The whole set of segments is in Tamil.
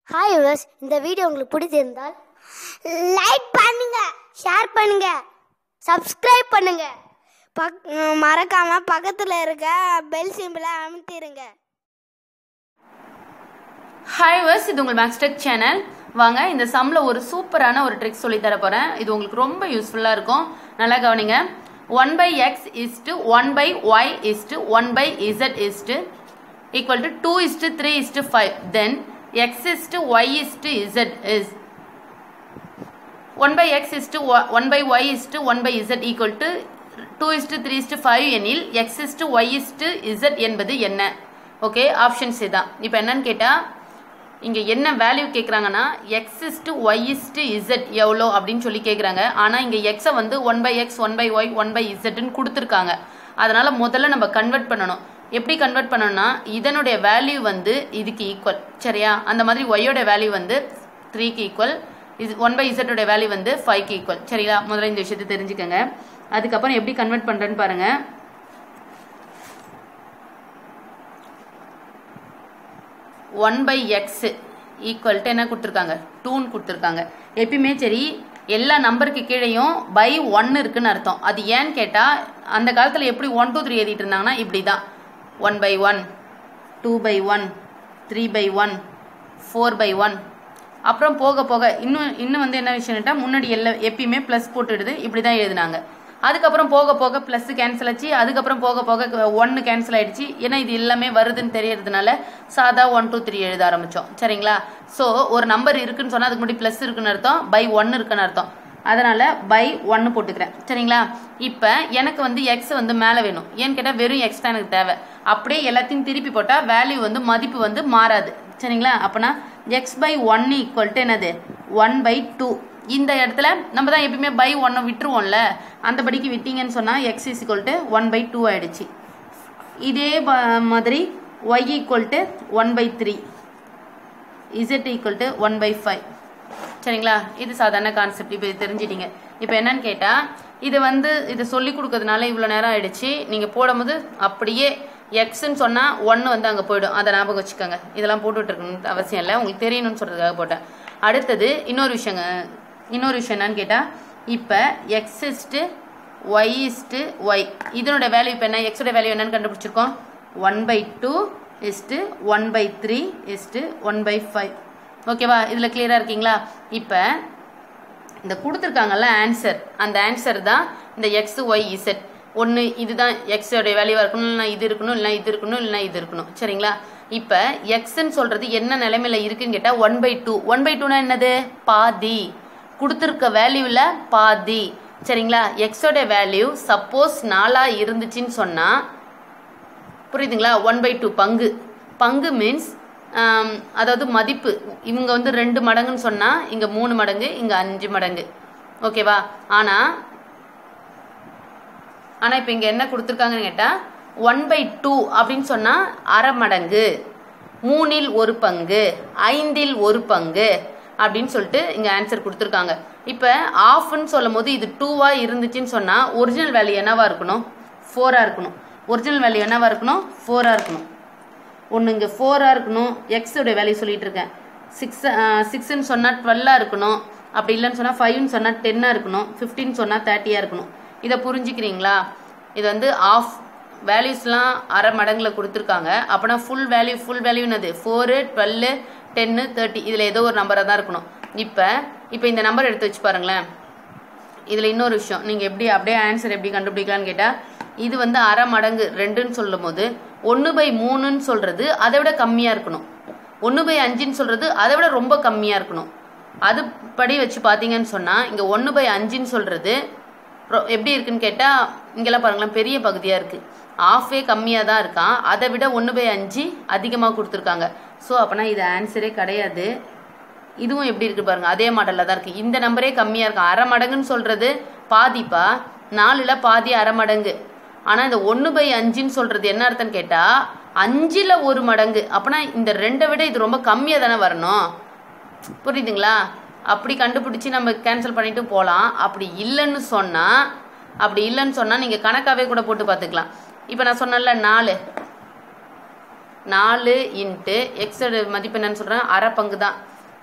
ஹாய் யூவர்ஸ் இந்த வீடியோ உங்களுக்கு பிடிச்சிருந்தால் லைக் பண்ணுங்க ஷேர் பண்ணுங்க சப்ஸ்கிரைப் பண்ணுங்க பக் மறக்காம பக்கத்தில் இருக்க பெல் சிம்பிளை அமுத்திடுங்க ஹாய் வர்ஸ் இது உங்கள் மேக்ஸ்டெக் சேனல் வாங்க இந்த சம்ல ஒரு சூப்பரான ஒரு ட்ரிக் சொல்லி தர போறேன் இது உங்களுக்கு ரொம்ப யூஸ்ஃபுல்லாக இருக்கும் நல்லா கவனிங்க one by x is to one by y is to one by z is to equal to two is to three is to five then x is to y is to z is one by x is to one by y is to one by z equal to two is to three is to five எனில் x is to y is to z என்பது என்ன ஓகே ஆப்ஷன்ஸ் இதான் இப்போ என்னன்னு கேட்டால் இங்கே என்ன வேல்யூ கேட்குறாங்கன்னா x is to y is to z எவ்வளோ அப்படின்னு சொல்லி கேட்குறாங்க ஆனால் இங்கே எக்ஸை வந்து one by x one by y one by இசட்னு கொடுத்துருக்காங்க அதனால முதல்ல நம்ம கன்வெர்ட் பண்ணணும் எப்படி கன்வெர்ட் பண்ணணும்னா இதனுடைய வேல்யூ வந்து இதுக்கு ஈக்குவல் சரியா அந்த மாதிரி ஒய்யோட வேல்யூ வந்து த்ரீக்கு ஈக்குவல் இது ஒன் பை இசட்டோட வேல்யூ வந்து ஃபைவ்க்கு ஈக்குவல் சரிங்களா முதல்ல இந்த விஷயத்தை தெரிஞ்சுக்கோங்க அதுக்கப்புறம் எப்படி கன்வெர்ட் பண்ணுறேன்னு பாருங்கள் one by x equal to என்ன கொடுத்துருக்காங்க டூன்னு கொடுத்துருக்காங்க எப்பயுமே சரி எல்லா நம்பருக்கு கீழேயும் பை ஒன் இருக்குன்னு அர்த்தம் அது ஏன்னு கேட்டால் அந்த காலத்தில் எப்படி ஒன் டூ த்ரீ எழுதிட்டு இருந்தாங்கன்னா இப்படி தான் one by one two by one three by one four by one அப்புறம் போக போக இன்னும் இன்னும் வந்து என்ன விஷயம்ட்டா முன்னாடி எல்லா எப்பயுமே ப்ளஸ் போட்டுடுது இப்படி தான் எழுதினாங்க அதுக்கப்புறம் போக போக ப்ளஸ் கேன்சல் ஆச்சு அதுக்கப்புறம் போக போக ஒன்று கேன்சல் ஆயிடுச்சு ஏன்னா இது எல்லாமே வருதுன்னு தெரியறதுனால சாதா ஒன் டூ த்ரீ எழுத ஆரம்பித்தோம் சரிங்களா ஸோ ஒரு நம்பர் இருக்குன்னு சொன்னால் அதுக்கு முன்னாடி ப்ளஸ் இருக்குன்னு அர்த்தம் பை ஒன்று இருக்குன்னு அர்த்தம் அதனால பை ஒன்று போட்டுக்கிறேன் சரிங்களா இப்போ எனக்கு வந்து எக்ஸ் வந்து மேலே வேணும் ஏன்னு கேட்டால் வெறும் எக்ஸ் தான் எனக்கு தேவை அப்படியே எல்லாத்தையும் திருப்பி போட்டால் வேல்யூ வந்து மதிப்பு வந்து மாறாது சரிங்களா அப்போனா x by one equal to என்னது ஒன் பை டூ இந்த இடத்துல நம்ம தான் எப்பயுமே பை ஒன்னை விட்டுருவோம்ல அந்த படிக்கு விட்டீங்கன்னு சொன்னால் x is equal to one by two ஆயிடுச்சு இதே ப- மாதிரி y equal to one by three z equal to one by five சரிங்களா இது சாதாரண கான்செப்ட் இப்போ இது தெரிஞ்சிட்டீங்க இப்போ என்னன்னு கேட்டால் இது வந்து இது சொல்லி கொடுக்கறதுனால இவ்வளோ நேரம் ஆயிடுச்சு நீங்கள் போடும்போது அப்படியே எக்ஸ்ன்னு சொன்னால் ஒன்று வந்து அங்கே போயிடும் அதை ஞாபகம் வச்சுக்கோங்க இதெல்லாம் போட்டுட்டு இருக்கணும்னு அவசியம் இல்லை உங்களுக்கு தெரியணும்னு சொல்கிறதுக்காக போட்டேன் அடுத்தது இன்னொரு விஷயங்க இன்னொரு விஷயம் என்னன்னு கேட்டால் இப்போ x is to y is to y இதனோட வேல்யூ இப்போ என்ன எக்ஸோட வேல்யூ என்னன்னு கண்டுபிடிச்சிருக்கோம் one by two is to one by three is to one by five ஓகேவா இதில் கிளியராக இருக்கீங்களா இப்போ இந்த கொடுத்துருக்காங்கல்ல ஆன்சர் அந்த ஆன்சர் தான் இந்த எக்ஸ் ஒய் இசட் ஒன்று இதுதான் எக்ஸோட வேல்யூவாக இருக்கணும் இல்லைனா இது இருக்கணும் இல்லைனா இது இருக்கணும் இல்லைனா இது இருக்கணும் சரிங்களா இப்போ எக்ஸ்ன்னு சொல்கிறது என்ன நிலைமையில இருக்குன்னு கேட்டால் one by two one by டூனா என்னது பாதி கொடுத்துருக்க வேல்யூவில் பாதி சரிங்களா எக்ஸோட வேல்யூ சப்போஸ் நாலாக இருந்துச்சுன்னு சொன்னால் புரியுதுங்களா ஒன் பை டூ பங்கு பங்கு மீன்ஸ் அதாவது மதிப்பு இவங்க வந்து ரெண்டு மடங்குன்னு சொன்னால் இங்கே மூணு மடங்கு இங்கே அஞ்சு மடங்கு ஓகேவா ஆனால் ஆனால் இப்போ இங்கே என்ன கொடுத்துருக்காங்கன்னு கேட்டால் ஒன் பை டூ அப்படின்னு சொன்னால் அரை மடங்கு மூணில் ஒரு பங்கு ஐந்தில் ஒரு பங்கு அப்படின்னு சொல்லிட்டு இங்கே ஆன்சர் கொடுத்துருக்காங்க இப்போ ஆஃப்னு சொல்லும் போது இது டூவாக இருந்துச்சுன்னு சொன்னால் ஒரிஜினல் வேல்யூ என்னவா இருக்கணும் ஃபோராக இருக்கணும் ஒரிஜினல் வேல்யூ என்னவா இருக்கணும் ஃபோராக இருக்கணும் ஒன்று இங்கே ஃபோராக இருக்கணும் எக்ஸோட வேல்யூ சொல்லிட்டு இருக்கேன் சிக்ஸ் சிக்ஸ்ன்னு சொன்னால் டுவெல்லாக இருக்கணும் அப்படி இல்லைன்னு சொன்னால் ஃபைவ்னு சொன்னால் டென்னாக இருக்கணும் ஃபிஃப்டின்னு சொன்னால் தேர்ட்டியாக இருக்கணும் இதை புரிஞ்சுக்கிறீங்களா இது வந்து ஆஃப் வேல்யூஸ்லாம் அரை மடங்கில் கொடுத்துருக்காங்க அப்போனா ஃபுல் வேல்யூ ஃபுல் வேல்யூ என்னது ஃபோரு டுவெல்லு டென்னு தேர்ட்டி இதில் ஏதோ ஒரு நம்பராக தான் இருக்கணும் இப்போ இப்போ இந்த நம்பர் எடுத்து வச்சு பாருங்களேன் இதில் இன்னொரு விஷயம் நீங்கள் எப்படி அப்படியே ஆன்சர் எப்படி கண்டுபிடிக்கலாம்னு கேட்டால் இது வந்து அரை மடங்கு ரெண்டுன்னு சொல்லும் போது ஒன்று பை மூணுன்னு சொல்கிறது அதை விட கம்மியாக இருக்கணும் ஒன்று பை அஞ்சுன்னு சொல்கிறது அதை விட ரொம்ப கம்மியாக இருக்கணும் அது படி வச்சு பார்த்தீங்கன்னு சொன்னால் இங்கே ஒன்று பை அஞ்சுன்னு சொல்கிறது எப்படி இருக்குன்னு கேட்டால் இங்கெல்லாம் பாருங்களேன் பெரிய பகுதியாக இருக்குது ஆஃபே கம்மியாக தான் இருக்கான் அதை விட ஒன்று பை அஞ்சு அதிகமாக கொடுத்துருக்காங்க ஸோ அப்போனா இது ஆன்சரே கிடையாது இதுவும் எப்படி இருக்கு பாருங்க அதே மாடலில் தான் இருக்கு இந்த நம்பரே கம்மியாக இருக்கும் அரை மடங்குன்னு சொல்றது பாதிப்பா நாலுல பாதி அரை மடங்கு ஆனால் இந்த ஒன்று பை அஞ்சுன்னு சொல்றது என்ன அர்த்தம்னு கேட்டால் அஞ்சில் ஒரு மடங்கு அப்போனா இந்த ரெண்டை விட இது ரொம்ப கம்மியாக தானே வரணும் புரியுதுங்களா அப்படி கண்டுபிடிச்சி நம்ம கேன்சல் பண்ணிட்டு போகலாம் அப்படி இல்லைன்னு சொன்னால் அப்படி இல்லைன்னு சொன்னால் நீங்கள் கணக்காகவே கூட போட்டு பார்த்துக்கலாம் இப்போ நான் சொன்னேன்ல நாலு நாலு இன்ட்டு எக்ஸோட மதிப்பு என்னன்னு சொல்கிறேன் அரை பங்கு தான்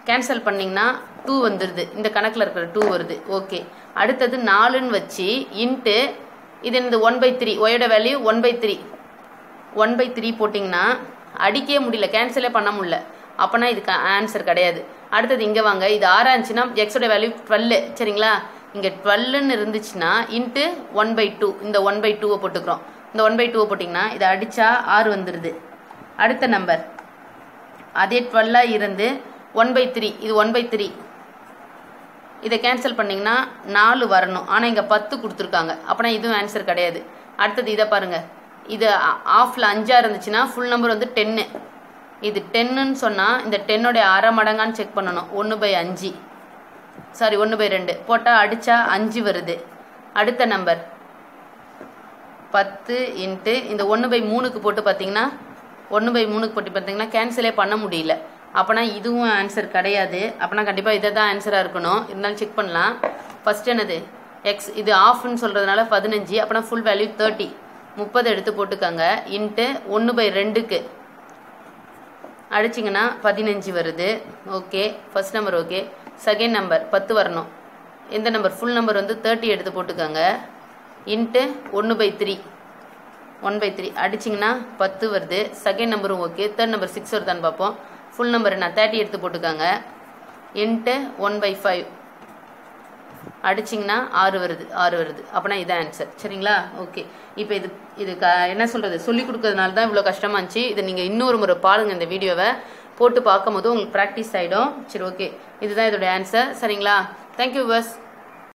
கேன்சல் பண்ணிங்கன்னா டூ வந்துடுது இந்த கணக்கில் இருக்கிற டூ வருது ஓகே அடுத்தது நாலுன்னு வச்சு இன்ட்டு இது இந்த ஒன் பை த்ரீ ஒயோட value one by three one by three போட்டிங்கன்னா அடிக்கவே முடியல கேன்சலே பண்ண முடியல அப்போனா இதுக்கு ஆன்சர் கிடையாது அடுத்தது இங்கே வாங்க இது ஆறா இருந்துச்சுன்னா எக்ஸோட வேல்யூ டுவெல்லு சரிங்களா இங்கே டுவெல்லுன்னு இருந்துச்சுன்னா இன்ட்டு ஒன் பை டூ இந்த ஒன் பை டூவை போட்டுக்கிறோம் இந்த ஒன் பை டூவை போட்டிங்கன்னா இதை அடித்தா ஆறு வந்துடுது அடுத்த நம்பர் அதே டுவெல்லாக இருந்து ஒன் பை த்ரீ இது ஒன் பை த்ரீ இதை கேன்சல் பண்ணிங்கன்னா நாலு வரணும் ஆனால் இங்கே பத்து கொடுத்துருக்காங்க அப்போனா இதுவும் ஆன்சர் கிடையாது அடுத்தது இதை பாருங்கள் இது ஆஃபில் அஞ்சா இருந்துச்சுன்னா ஃபுல் நம்பர் வந்து டென்னு இது டென்னுன்னு சொன்னால் இந்த டென்னோடைய அரை மடங்கான்னு செக் பண்ணணும் ஒன்று பை அஞ்சு சாரி ஒன்று பை ரெண்டு போட்டால் அடித்தா அஞ்சு வருது அடுத்த நம்பர் பத்து இன்ட்டு இந்த ஒன்று பை மூணுக்கு போட்டு பார்த்தீங்கன்னா ஒன்று பை மூணுக்கு போட்டு பார்த்தீங்கன்னா கேன்சலே பண்ண முடியல அப்போனா இதுவும் ஆன்சர் கிடையாது அப்போனா கண்டிப்பாக இதை தான் ஆன்சராக இருக்கணும் இருந்தாலும் செக் பண்ணலாம் ஃபர்ஸ்ட் என்னது எக்ஸ் இது ஆஃப்னு சொல்கிறதுனால பதினஞ்சு அப்போனா ஃபுல் வேல்யூ தேர்ட்டி முப்பது எடுத்து போட்டுக்கோங்க இன்ட்டு ஒன்று பை ரெண்டுக்கு அடிச்சிங்கன்னா பதினஞ்சு வருது okay first number okay second number பத்து வரணும் எந்த நம்பர் ஃபுல் நம்பர் வந்து தேர்ட்டி எடுத்து போட்டுக்கோங்க இன்ட்டு ஒன்று by three one by three அடிச்சிங்கன்னா பத்து வருது செகண்ட் நம்பரும் ஓகே தேர்ட் நம்பர் சிக்ஸ் வருதான்னு பார்ப்போம் ஃபுல் நம்பர் நான் தேர்ட்டி எடுத்து போட்டுக்கோங்க இன்ட்டு ஒன் பை ஃபைவ் அடிச்சிங்கன்னா ஆறு வருது ஆறு வருது அப்போனா இதான் ஆன்சர் சரிங்களா ஓகே இப்போ இது இது க என்ன சொல்கிறது சொல்லி கொடுக்கறதுனால தான் இவ்வளோ கஷ்டமாக இருந்துச்சு இதை நீங்கள் இன்னொரு முறை பாருங்கள் இந்த வீடியோவை போட்டு பார்க்கும்போது உங்களுக்கு ப்ராக்டிஸ் ஆகிடும் சரி ஓகே இதுதான் இதோட ஆன்சர் சரிங்களா தேங்க்யூ பஸ்